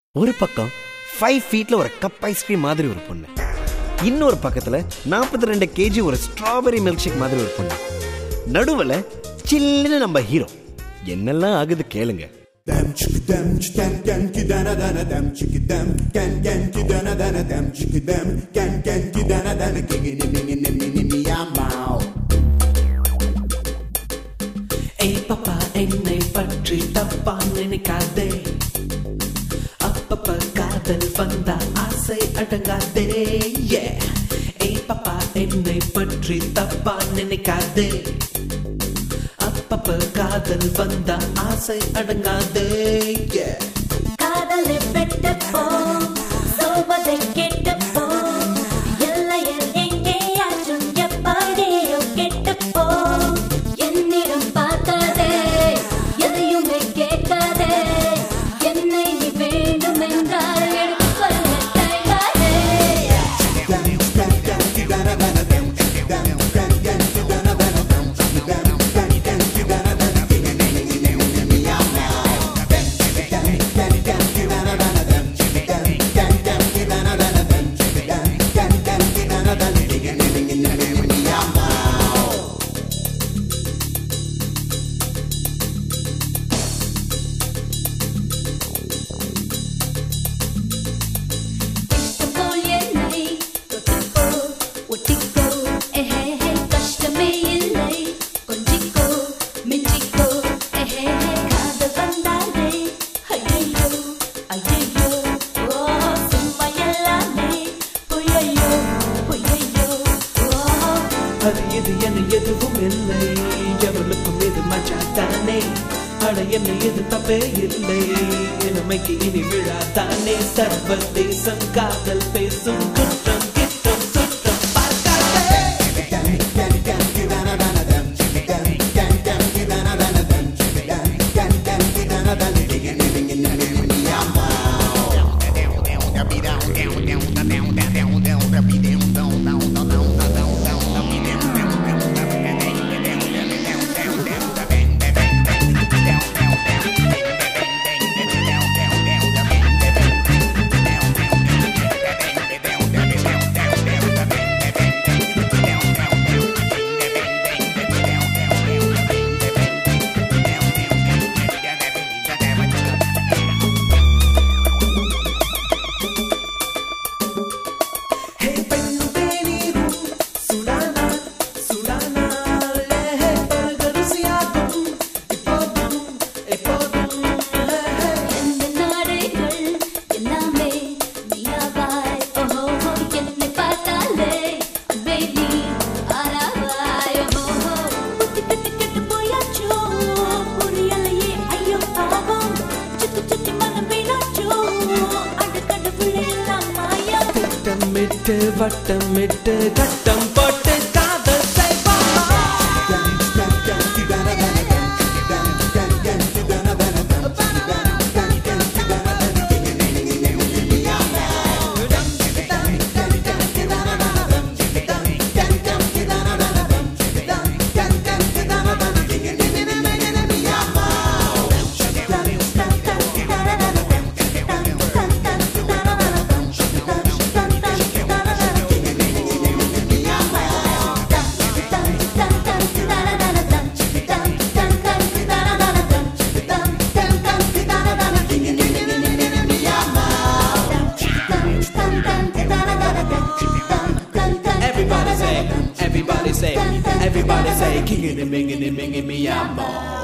ஒரு பக்கம் ஃபைவ் ஃபீட்ல ஒரு கப் ஐஸ்கிரீம் மாதிரி ஒரு பொண்ணு இன்னொரு பக்கத்துல நாற்பத்தி ரெண்டு கேஜி ஒரு ஸ்ட்ராபெரி மில்க் ஷேக் மாதிரி ஒரு பொண்ணு நடுவுல சில்லுன்னு நம்ம ஹீரோ என்னெல்லாம் ஆகுது கேளுங்க Dem chiki dem chicken gen ki dana dana dem chiki dem gen gen ki dana dana dem chiki dem gen gen ki dana dana kigi ni ni ni ni ni ni yamao ஏய் பாப்பா என்னை பற்றி தப்பா நினைக்காதே அப்பப்ப காதல் வந்தா ஆசை அடங்காதே Yeah. ஏய் பாப்பா என்னை பற்றி தப்பா நினைக்காதே அப்பப்ப காதல் வந்தா ஆசை அடங்காதே Yeah. காதலை வெட்டப்போ சொல்வதை கேட்டப்போ எல்லையில் எங்கேயாச்சும் எப்படியோ கெட்டப்போ என்னிடம் பார்க்காதே எதையுமே கேட்காதே என்னை நீ வேண்டும் என்றால் எடுத்து சொல்ல தயாரே இஷ்டப்போல் என்னை தொட்டுக்கோ, ஒட்டிக்கோ, எஹேஹே, கஷ்டமே இல்லை. கொஞ்சிக்கோ, மிஞ்சிக்கோ, எஹேஹே, காதல் வந்தாலே, ஐயையோ, ஐயையோ, ஓ, சும்மா எல்லாமே, பொய்யையோ, பொய்யையோ, ஓ. அது இது என எதுவும் இல்லை எவளுக்கும் இது மச்சாத்தானே அட என்ன இது தப்பே இல்லை இளமைக்கு இனி விழாதானே சர்வதேசம் காதல் பேசும் குற்றம் கிட்டம் சுற்றம் பார்க்காதே ஹே பெண்ணுதே நீரும் சுடானா சுடானா லே பருகருசியாகும் இப்போதும் எப்போதும் ஹே எந்த நாடுகள் எல்லாமே நீயாவாய் ஓஹோ என்னை பார்த்தாலே அன்பே நீ ஆராவாய் ஓஹோ புத்தி கெட்டு கெட்டு போயாச்சோ புரியலையே ஐயோ பாவம் சுத்தி சுத்தி மனம் வீணாச்சோ அடுக்கடவுளே எல்லாம் மாயா திட்டமிட்டு வட்டமிட்டு கட்டம் போட்டு காதல் செய்வாமா Everybody say, everybody say, everybody say, kicking and minging and minging me, I'm